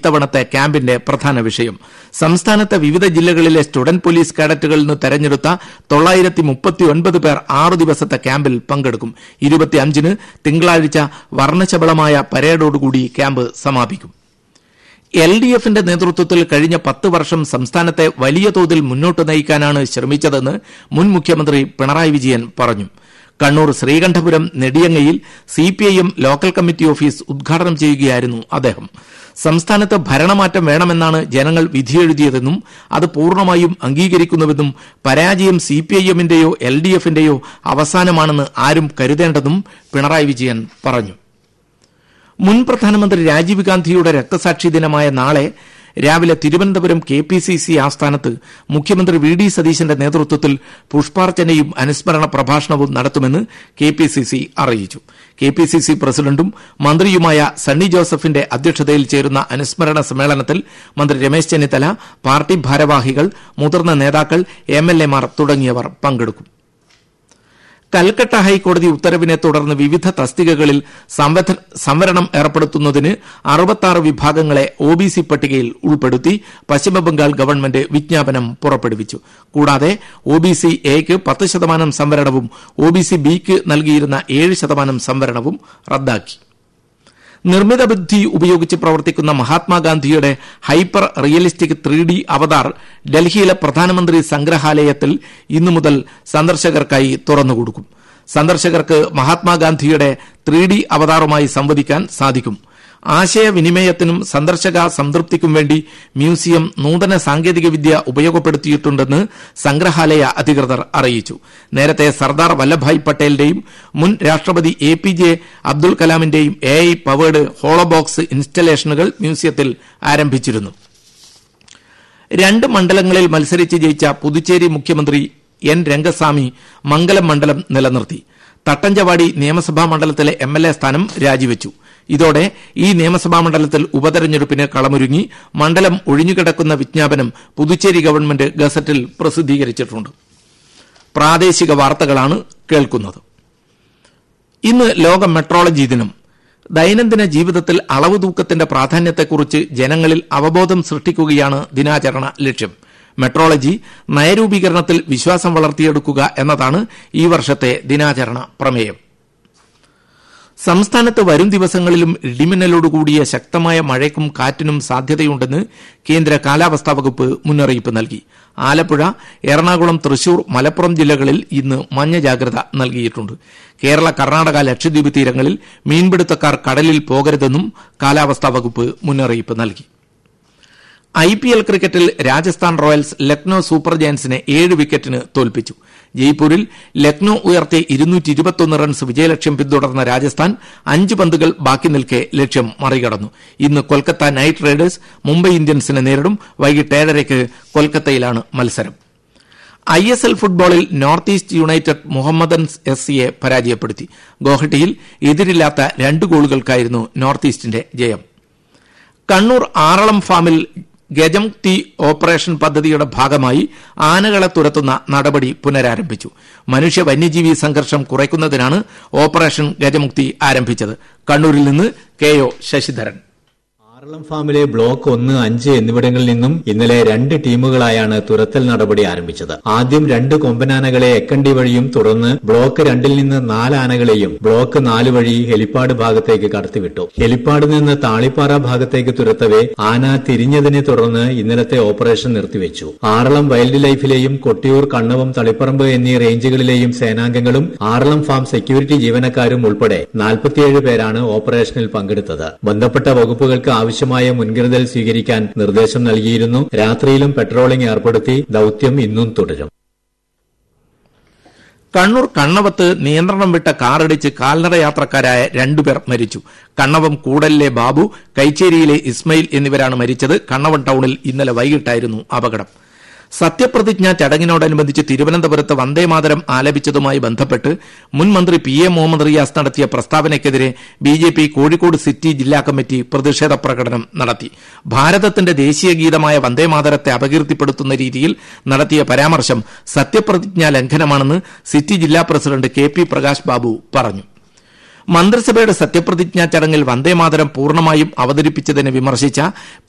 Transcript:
ഇത്തവണത്തെ ക്യാമ്പിന്റെ പ്രധാന വിഷയം സംസ്ഥാനത്തെ വിവിധ ജില്ലകളിലെ സ്റ്റുഡന്റ് പോലീസ് കേഡറ്റുകളിൽ നിന്ന് തെരഞ്ഞെടുത്ത തൊള്ളായിരത്തി മുപ്പത്തിയൊൻപത് പേർ ആറു ദിവസത്തെ ക്യാമ്പിൽ പങ്കെടുക്കും ഇരുപത്തിയഞ്ചിന് തിങ്കളാഴ്ച വർണ്ണശബളമായ പരേഡോടുകൂടി ക്യാമ്പ് സമാപിക്കും എൽ ഡി എഫിന്റെ നേതൃത്വത്തിൽ കഴിഞ്ഞ പത്ത് വർഷം സംസ്ഥാനത്തെ വലിയ തോതിൽ മുന്നോട്ട് നയിക്കാനാണ് ശ്രമിച്ചതെന്ന് മുൻ മുഖ്യമന്ത്രി പിണറായി വിജയൻ പറഞ്ഞു കണ്ണൂർ ശ്രീകണ്ഠപുരം നെടിയങ്ങയിൽ സിപിഐഎം ലോക്കൽ കമ്മിറ്റി ഓഫീസ് ഉദ്ഘാടനം ചെയ്യുകയായിരുന്നു അദ്ദേഹം സംസ്ഥാനത്ത് ഭരണമാറ്റം വേണമെന്നാണ് ജനങ്ങൾ വിധിയെഴുതിയതെന്നും അത് പൂർണ്ണമായും അംഗീകരിക്കുന്നുവെന്നും പരാജയം സിപിഐഎമ്മിന്റെയോ എൽ ഡി എഫിന്റെയോ അവസാനമാണെന്ന് ആരും കരുതേണ്ടെന്നും പിണറായി വിജയൻ പറഞ്ഞു മുൻ പ്രധാനമന്ത്രി രാജീവ് ഗാന്ധിയുടെ രക്തസാക്ഷി ദിനമായ നാളെ രാവിലെ Thiruvananthapuram K P C C ആസ്ഥാനത്ത് മുഖ്യമന്ത്രി വി ഡി സതീശന്റെ നേതൃത്വത്തിൽ പുഷ്പാർച്ചനയും അനുസ്മരണ പ്രഭാഷണവും നടത്തുമെന്ന് കെ പി സി സി അറിയിച്ചു കെ പി സി സി പ്രസിഡന്റും മന്ത്രിയുമായ സണ്ണി ജോസഫിന്റെ അധ്യക്ഷതയിൽ ചേരുന്ന അനുസ്മരണ സമ്മേളനത്തിൽ മന്ത്രി രമേശ് ചെന്നിത്തല പാർട്ടി ഭാരവാഹികൾ മുതിർന്ന നേതാക്കൾ എം എൽ എമാർ തുടങ്ങിയവർ പങ്കെടുക്കും കൽക്കട്ട ഹൈക്കോടതി ഉത്തരവിനെ തുടർന്ന് വിവിധ തസ്തികകളിൽ സംവധ- സംവരണം ഏർപ്പെടുത്തുന്നതിന് അറുപത്താറ് വിഭാഗങ്ങളെ ഒ ബി സി പട്ടികയിൽ ഉൾപ്പെടുത്തി പശ്ചിമബംഗാൾ ഗവൺമെന്റ് വിജ്ഞാപനം പുറപ്പെടുവിച്ചു കൂടാതെ ഒ ബി സി എക്ക് പത്ത് ശതമാനം സംവരണവും ഒ ബി സി ബിക്ക് നൽകിയിരുന്ന ഏഴ് ശതമാനം സംവരണവും റദ്ദാക്കി നിർമ്മിത ബുദ്ധി ഉപയോഗിച്ച് പ്രവർത്തിക്കുന്ന മഹാത്മാഗാന്ധിയുടെ hyper realistic three D avatar ഡൽഹിയിലെ പ്രധാനമന്ത്രി സംഗ്രഹാലയത്തിൽ ഇന്നു മുതൽ സന്ദർശകർക്കായി തുറന്നുകൊടുക്കും സന്ദർശകർക്ക് മഹാത്മാഗാന്ധിയുടെ ത്രീ ഡി അവതാറുമായി സംവദിക്കാൻ സാധിക്കും ആശയവിനിമയത്തിനും സന്ദർശക സംതൃപ്തിക്കും വേണ്ടി മ്യൂസിയം നൂതന സാങ്കേതികവിദ്യ ഉപയോഗപ്പെടുത്തിയിട്ടുണ്ടെന്ന് സംഗ്രഹാലയ അധികൃതർ അറിയിച്ചു നേരത്തെ സർദാർ വല്ലഭായ് പട്ടേലിന്റെയും മുൻ രാഷ്ട്രപതി എ പി ജെ അബ്ദുൽ കലാമിന്റെയും എ ഐ പവേർഡ് ഹോളോബോക്സ് ഇൻസ്റ്റലേഷനുകൾ മ്യൂസിയത്തിൽ ആരംഭിച്ചിരുന്നു രണ്ട് മണ്ഡലങ്ങളിൽ മത്സരിച്ച് ജയിച്ച പുതുച്ചേരി മുഖ്യമന്ത്രി എൻ രംഗസ്വാമി മംഗലം മണ്ഡലം നിലനിർത്തി തട്ടഞ്ചവാടി നിയമസഭാ മണ്ഡലത്തിലെ എം എൽ എ സ്ഥാനം രാജിവെച്ചു ഇതോടെ ഈ നിയമസഭാ മണ്ഡലത്തിൽ ഉപതെരഞ്ഞെടുപ്പിന് കളമൊരുങ്ങി മണ്ഡലം ഒഴിഞ്ഞുകിടക്കുന്ന വിജ്ഞാപനം പുതുച്ചേരി ഗവൺമെന്റ് ഗസറ്റിൽ പ്രസിദ്ധീകരിച്ചിട്ടുണ്ട് പ്രാദേശിക വാർത്തകളാണ് കേൾക്കുന്നത് ഇന്ന് ലോക മെട്രോളജി ദിനം ദൈനംദിന ജീവിതത്തിൽ അളവ് തൂക്കത്തിന്റെ പ്രാധാന്യത്തെക്കുറിച്ച് ജനങ്ങളിൽ അവബോധം സൃഷ്ടിക്കുകയാണ് ദിനാചരണ ലക്ഷ്യം മെട്രോളജി നയരൂപീകരണത്തിൽ വിശ്വാസം വളർത്തിയെടുക്കുക എന്നതാണ് ഈ വർഷത്തെ ദിനാചരണ പ്രമേയം സംസ്ഥാനത്ത് വരും ദിവസങ്ങളിലും ഇടിമിന്നലോടുകൂടിയ ശക്തമായ മഴയ്ക്കും കാറ്റിനും സാധ്യതയുണ്ടെന്ന് കേന്ദ്ര കാലാവസ്ഥാ വകുപ്പ് മുന്നറിയിപ്പ് നൽകി ആലപ്പുഴ എറണാകുളം തൃശൂർ മലപ്പുറം ജില്ലകളിൽ ഇന്ന് മഞ്ഞ ജാഗ്രത നൽകിയിട്ടുണ്ട് കേരള കർണാടക ലക്ഷദ്വീപ് തീരങ്ങളിൽ മീൻപിടുത്തക്കാർ കടലിൽ പോകരുതെന്നും കാലാവസ്ഥാ വകുപ്പ് മുന്നറിയിപ്പ് നൽകി ഐ പി എൽ ക്രിക്കറ്റിൽ രാജസ്ഥാൻ റോയൽസ് ലക്നോ സൂപ്പർ ജയൻസിനെ ഏഴ് വിക്കറ്റിന് തോൽപ്പിച്ചു ജയ്പൂരിൽ ലക്നോ ഉയർത്തിയ ഇരുന്നൂറ്റി ഇരുപത്തൊന്ന് റൺസ് വിജയലക്ഷ്യം പിന്തുടർന്ന രാജസ്ഥാൻ അഞ്ച് പന്തുകൾ ബാക്കി നിൽക്കെ ലക്ഷ്യം മറികടന്നു ഇന്ന് കൊൽക്കത്ത നൈറ്റ് റൈഡേഴ്സ് മുംബൈ ഇന്ത്യൻസിനെ നേരിടും വൈകിട്ട് ഏഴരയ്ക്ക് കൊൽക്കത്തയിലാണ് മത്സരം ഐ എസ് എൽ ഫുട്ബോളിൽ North East United Mohammedans S സിയെ പരാജയപ്പെടുത്തി ഗോഹട്ടിയിൽ എതിരില്ലാത്ത രണ്ട് ഗോളുകൾക്കായിരുന്നു നോർത്ത് ഈസ്റ്റിന്റെ ജയം കണ്ണൂർ ആറളം ഫാമിൽ ഗജമുക്തി ഓപ്പറേഷൻ പദ്ധതിയുടെ ഭാഗമായി ആനകളെ തുരത്തുന്ന നടപടി പുനരാരംഭിച്ചു മനുഷ്യ വന്യജീവി സംഘർഷം കുറയ്ക്കുന്നതിനാണ് ഓപ്പറേഷൻ ഗജമുക്തി ആരംഭിച്ചത് കണ്ണൂരിൽ നിന്ന് കെ ഒ ശശിധരൻ ആറളം ഫാമിലെ ബ്ലോക്ക് ഒന്ന് അഞ്ച് എന്നിവിടങ്ങളിൽ നിന്നും ഇന്നലെ രണ്ട് ടീമുകളായാണ് തുരത്തൽ നടപടി ആരംഭിച്ചത് ആദ്യം രണ്ട് കൊമ്പനാനകളെ എക്കണ്ടി വഴിയും തുടർന്ന് ബ്ലോക്ക് രണ്ടിൽ നിന്ന് നാല് ആനകളെയും ബ്ലോക്ക് നാല് വഴി ഹെലിപ്പാഡ് ഭാഗത്തേക്ക് കടത്തിവിട്ടു ഹെലിപ്പാഡിൽ നിന്ന് താളിപ്പാറ ഭാഗത്തേക്ക് തുരത്തവേ ആന തിരിഞ്ഞതിനെ തുടർന്ന് ഇന്നലത്തെ ഓപ്പറേഷൻ നിർത്തിവെച്ചു ആറളം വൈൽഡ് ലൈഫിലെയും കൊട്ടിയൂർ കണ്ണവം തളിപ്പറമ്പ് എന്നീ റേഞ്ചുകളിലെയും സേനാംഗങ്ങളും ആറളം ഫാം സെക്യൂരിറ്റി ജീവനക്കാരും ഉൾപ്പെടെ നാൽപ്പത്തിയേഴ് പേരാണ് ഓപ്പറേഷനിൽ പങ്കെടുത്തത് ബന്ധപ്പെട്ട വകുപ്പുകൾക്ക് ആവശ്യമായ മുൻകരുതൽ സ്വീകരിക്കാൻ നിർദ്ദേശം നൽകിയിരുന്നു രാത്രിയിലും പെട്രോളിംഗ് ഏർപ്പെടുത്തി ദൌത്യം ഇന്നും തുടരും കണ്ണൂർ കണ്ണവത്ത് നിയന്ത്രണം വിട്ട കാറിടിച്ച് കാൽനട യാത്രക്കാരായ രണ്ടുപേർ മരിച്ചു കണ്ണവം കൂടലിലെ ബാബു കൈച്ചേരിയിലെ ഇസ്മയിൽ എന്നിവരാണ് മരിച്ചത് കണ്ണവം ടൌണിൽ ഇന്നലെ വൈകിട്ടായിരുന്നു അപകടം സത്യപ്രതിജ്ഞാ ചടങ്ങിനോടനുബന്ധിച്ച് തിരുവനന്തപുരത്ത് വന്ദേമാതരം ആലപിച്ചതുമായി ബന്ധപ്പെട്ട് മുൻ മന്ത്രി പി എ മുഹമ്മദ് റിയാസ് നടത്തിയ പ്രസ്താവനയ്ക്കെതിരെ B J P Kozhikode city ജില്ലാ കമ്മിറ്റി പ്രതിഷേധ പ്രകടനം നടത്തി ഭാരതത്തിന്റെ ദേശീയ ഗീതമായ വന്ദേമാതരത്തെ അപകീർത്തിപ്പെടുത്തുന്ന രീതിയിൽ നടത്തിയ പരാമർശം സത്യപ്രതിജ്ഞാ ലംഘനമാണെന്ന് സിറ്റി ജില്ലാ president K P Prakash Babu പറഞ്ഞു മന്ത്രിസഭയുടെ സത്യപ്രതിജ്ഞാ ചടങ്ങിൽ വന്ദേമാതരം പൂർണ്ണമായും അവതരിപ്പിച്ചതിനെ വിമർശിച്ച